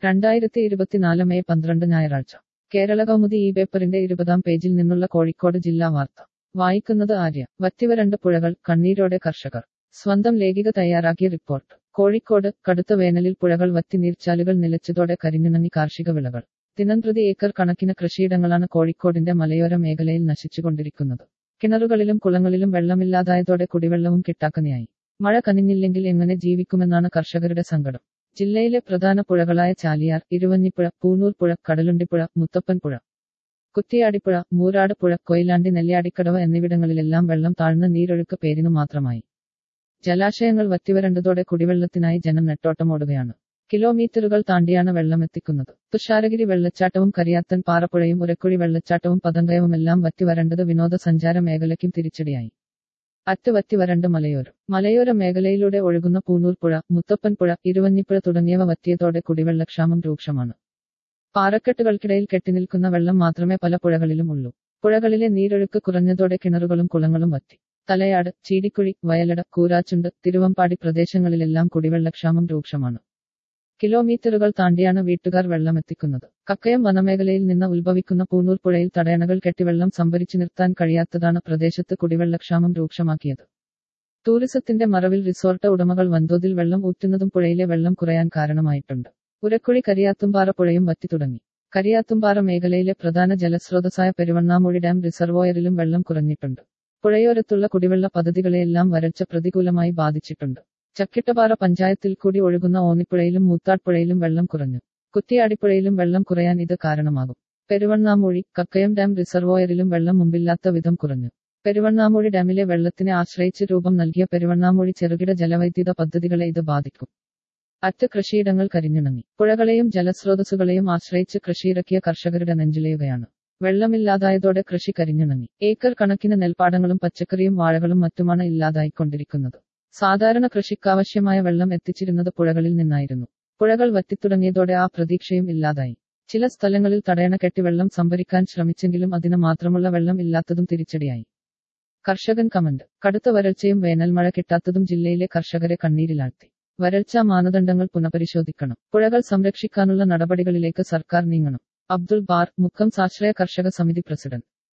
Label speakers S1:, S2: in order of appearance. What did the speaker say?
S1: രണ്ടായിരത്തി ഇരുപത്തിനാല് മെയ് പന്ത്രണ്ട് ഞായറാഴ്ച കേരള കൗമുദി ഈ പേപ്പറിന്റെ ഇരുപതാം പേജിൽ നിന്നുള്ള കോഴിക്കോട് ജില്ലാ വാർത്ത വായിക്കുന്നത് ആര്യ വറ്റിവരണ്ട പുഴകൾ കണ്ണീരോടെ കർഷകർ സ്വന്തം ലേഖിക തയ്യാറാക്കിയ റിപ്പോർട്ട് കോഴിക്കോട് കടുത്ത വേനലിൽ പുഴകൾ വറ്റി നീർച്ചാലുകൾ നിലച്ചതോടെ കരിഞ്ഞുണങ്ങി കാർഷിക വിളകൾ ദിനംപ്രതി ഏക്കർ കണക്കിന് കൃഷിയിടങ്ങളാണ് കോഴിക്കോടിന്റെ മലയോര മേഖലയിൽ നശിച്ചുകൊണ്ടിരിക്കുന്നത് കിണറുകളിലും കുളങ്ങളിലും വെള്ളമില്ലാതായതോടെ കുടിവെള്ളവും കിട്ടാക്കനിയായി മഴ കനിഞ്ഞില്ലെങ്കിൽ എങ്ങനെ ജീവിക്കുമെന്നാണ് കർഷകരുടെ സങ്കടം ജില്ലയിലെ പ്രധാന പുഴകളായ ചാലിയാർ ഇരുവഞ്ഞിപ്പുഴ പൂനൂർ പുഴ കടലുണ്ടിപ്പുഴ മുത്തപ്പൻ പുഴ കുറ്റിയാടിപ്പുഴ മൂരാട് പുഴ കൊയിലാണ്ടി നെല്ലിയാടിക്കടവ് എന്നിവിടങ്ങളിലെല്ലാം വെള്ളം താഴ്ന്ന നീരൊഴുക്ക് പേരിനു മാത്രമായി ജലാശയങ്ങൾ വറ്റിവരണ്ടതോടെ കുടിവെള്ളത്തിനായി ജനം നെട്ടോട്ടമോടുകയാണ് കിലോമീറ്ററുകൾ താണ്ടിയാണ് വെള്ളമെത്തിക്കുന്നത് തുഷാരഗിരി വെള്ളച്ചാട്ടവും കരിയാത്തൻ പാറപ്പുഴയും ഉരക്കുഴി വെള്ളച്ചാട്ടവും പതങ്കയവുമെല്ലാം വറ്റിവരണ്ടത് വിനോദസഞ്ചാര മേഖലയ്ക്കും തിരിച്ചടിയായി അറ്റ് വറ്റിവരണ്ട് മലയോരം മലയോര മേഖലയിലൂടെ ഒഴുകുന്ന പൂനൂർ പുഴ മുത്തപ്പൻ പുഴ ഇരുവഞ്ഞിപ്പുഴ തുടങ്ങിയവ വറ്റിയതോടെ കുടിവെള്ളക്ഷാമം രൂക്ഷമാണ് പാറക്കെട്ടുകൾക്കിടയിൽ കെട്ടിനിൽക്കുന്ന വെള്ളം മാത്രമേ പല പുഴകളിലും ഉള്ളൂ പുഴകളിലെ നീരൊഴുക്ക് കുറഞ്ഞതോടെ കിണറുകളും കുളങ്ങളും വറ്റി തലയാട് ചീടിക്കുഴി വയലട കൂരാച്ചുണ്ട് തിരുവമ്പാടി പ്രദേശങ്ങളിലെല്ലാം കുടിവെള്ളക്ഷാമം രൂക്ഷമാണ് കിലോമീറ്ററുകൾ താണ്ടിയാണ് വീട്ടുകാർ വെള്ളമെത്തിക്കുന്നത് കക്കയം വനമേഖലയിൽ നിന്ന് ഉത്ഭവിക്കുന്ന പൂനൂർ പുഴയിൽ തടയണകൾ കെട്ടിവെള്ളം സംഭരിച്ചു നിർത്താൻ കഴിയാത്തതാണ് പ്രദേശത്ത് കുടിവെള്ളക്ഷാമം രൂക്ഷമാക്കിയത് ടൂറിസത്തിന്റെ മറവിൽ റിസോർട്ട് ഉടമകൾ വൻതോതിൽ വെള്ളം ഊറ്റുന്നതും പുഴയിലെ വെള്ളം കുറയാൻ കാരണമായിട്ടുണ്ട് ഉരക്കുഴി കരിയാത്തുംപാറ പുഴയും വറ്റി തുടങ്ങി കരിയാത്തുംപാറ മേഖലയിലെ പ്രധാന ജലസ്രോതസ്സായ പെരുവണ്ണാമൂഴി ഡാം റിസർവോയറിലും വെള്ളം കുറഞ്ഞിട്ടുണ്ട് പുഴയോരത്തുള്ള കുടിവെള്ള പദ്ധതികളെയെല്ലാം വരൾച്ച പ്രതികൂലമായി ബാധിച്ചിട്ടുണ്ട് ചക്കിട്ടപാറ പഞ്ചായത്തിൽ കൂടി ഒഴുകുന്ന ഓന്നിപ്പുഴയിലും മൂത്താട്പുഴയിലും വെള്ളം കുറഞ്ഞു കുറ്റിയാടിപ്പുഴയിലും വെള്ളം കുറയാൻ ഇത് കാരണമാകും പെരുവണ്ണാമൂഴി കക്കയം ഡാം റിസർവോയറിലും വെള്ളം മുമ്പില്ലാത്ത വിധം കുറഞ്ഞു പെരുവണ്ണാമൂഴി ഡാമിലെ വെള്ളത്തിനെ ആശ്രയിച്ച് രൂപം നൽകിയ പെരുവണ്ണാമൂഴി ചെറുകിട ജലവൈദ്യുത പദ്ധതികളെ ഇത് ബാധിക്കും അറ്റ് കൃഷിയിടങ്ങൾ കരിഞ്ഞിണങ്ങി പുഴകളെയും ജലസ്രോതസ്സുകളെയും ആശ്രയിച്ച് കൃഷിയിറക്കിയ കർഷകരുടെ നെഞ്ചിലേയുകയാണ് വെള്ളമില്ലാതായതോടെ കൃഷി കരിഞ്ഞിണങ്ങി ഏക്കർ കണക്കിന് നെൽപ്പാടങ്ങളും പച്ചക്കറിയും വാഴകളും മറ്റുമാണ് ഇല്ലാതായിക്കൊണ്ടിരിക്കുന്നത് സാധാരണ കൃഷിക്കാവശ്യമായ വെള്ളം എത്തിച്ചിരുന്നത് പുഴകളിൽ നിന്നായിരുന്നു പുഴകൾ വറ്റിത്തുടങ്ങിയതോടെ ആ പ്രതീക്ഷയും ഇല്ലാതായി ചില സ്ഥലങ്ങളിൽ തടയണ കെട്ടി വെള്ളം സംഭരിക്കാൻ ശ്രമിച്ചെങ്കിലും അതിന് മാത്രമുള്ള വെള്ളം ഇല്ലാത്തതും തിരിച്ചടിയായി കർഷകൻ കമന്റ് കടുത്ത വരൾച്ചയും വേനൽമഴ കിട്ടാത്തതും ജില്ലയിലെ കർഷകരെ കണ്ണീരിലാഴ്ത്തി വരൾച്ചാ മാനദണ്ഡങ്ങൾ പുനഃപരിശോധിക്കണം പുഴകൾ സംരക്ഷിക്കാനുള്ള നടപടികളിലേക്ക് സർക്കാർ നീങ്ങണം അബ്ദുൾ ബാർ മുക്കം സാശ്രയ കർഷക സമിതി പ്രസിഡന്റ്